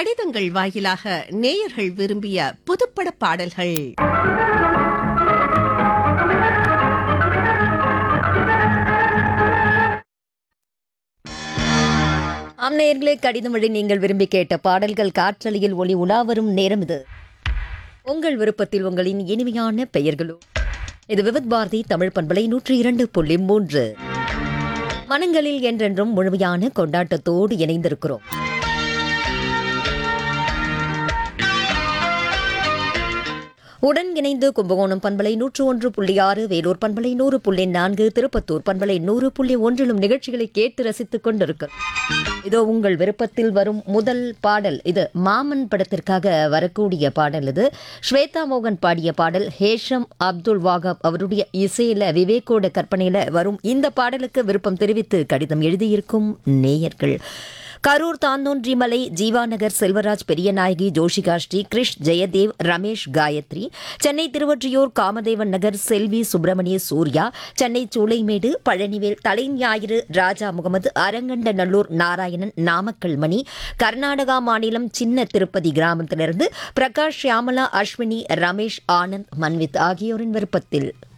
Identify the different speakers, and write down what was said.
Speaker 1: கடிதங்கள் வாயிலாக நேயர்கள் விரும்பிய புதுப்பட பாடல்கள்
Speaker 2: ஆம் நேயர்களே கடிதம் வழி நீங்கள் விரும்பி கேட்ட பாடல்கள் காற்றலையில் ஒளி உலாவரும் நேரம் இது உங்கள் விருப்பத்தில் உங்களின் இனிமையான பெயர்களோ இது விவித் பாரதி தமிழ் பண்பலை நூற்றி இரண்டு புள்ளி மூன்று மனங்களில் என்றென்றும் முழுமையான கொண்டாட்டத்தோடு இணைந்திருக்கிறோம் உடன் இணைந்து கும்பகோணம் பண்பலை நூற்று ஒன்று புள்ளி ஆறு வேலூர் பண்பலை நூறு புள்ளி நான்கு திருப்பத்தூர் பண்பலை நூறு புள்ளி ஒன்றிலும் நிகழ்ச்சிகளை கேட்டு ரசித்துக் கொண்டிருக்கிறோம் இதோ உங்கள் விருப்பத்தில் வரும் முதல் பாடல் இது மாமன் படத்திற்காக வரக்கூடிய பாடல் இது ஸ்வேதா மோகன் பாடிய பாடல் ஹேஷம் அப்துல் வாகாப் அவருடைய இசையில விவேக்கோட கற்பனையில வரும் இந்த பாடலுக்கு விருப்பம் தெரிவித்து கடிதம் எழுதியிருக்கும் நேயர்கள் கரூர் தாந்தோன்றிமலை ஜீவாநகர் செல்வராஜ் பெரியநாயகி ஜோஷிகா ஸ்ரீ கிருஷ் ஜெயதேவ் ரமேஷ் காயத்ரி சென்னை திருவொற்றியூர் காமதேவன் நகர் செல்வி சுப்பிரமணிய சூர்யா சென்னை சூளைமேடு பழனிவேல் தலைஞாயிறு ராஜா முகமது அரங்கண்டநல்லூர் நாராயணன் நாமக்கல் மணி கர்நாடகா மாநிலம் சின்ன திருப்பதி கிராமத்திலிருந்து பிரகாஷ் ஷியாமலா அஸ்வினி ரமேஷ் ஆனந்த் மன்வித் ஆகியோரின் விருப்பத்தில்